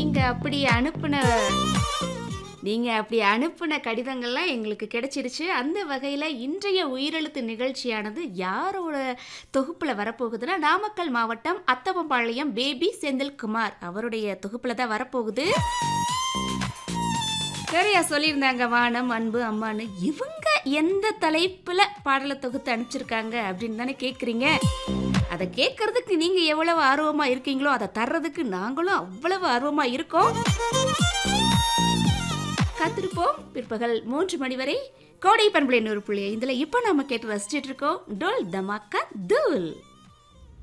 நீங்க அப்படி அனுப்புன நீங்க அப்படி அனுப்புன கடிதங்கள்லாம் எங்களுக்கு கிடைச்சிருச்சு அந்த வகையில் இன்றைய உயிரெழுத்து நிகழ்ச்சியானது யாரோட தொகுப்பில் வரப்போகுதுன்னா நாமக்கல் மாவட்டம் அத்தமபாளையம் பேபி செந்தில்குமார் அவருடைய தொகுப்பில் தான் வரப்போகுது சரியா சொல்லியிருந்தாங்க வானம் அன்பு அம்மான்னு இவங்க எந்த தலைப்பில் பாடலை தொகுத்து அனுப்பிச்சிருக்காங்க அப்படின்னு தானே கேட்குறீங்க அதை கேட்கறதுக்கு நீங்கள் எவ்வளவு ஆர்வமாக இருக்கீங்களோ அதை தர்றதுக்கு நாங்களும் அவ்வளவு ஆர்வமாக இருக்கோம் காத்திருப்போம் பிற்பகல் மூன்று மணி வரை கோடை பண்புலை நூறு புள்ளி இதில் இப்போ நாம கேட்டு ரசிச்சிட்டு இருக்கோம் டோல் தமாக்கா தூள்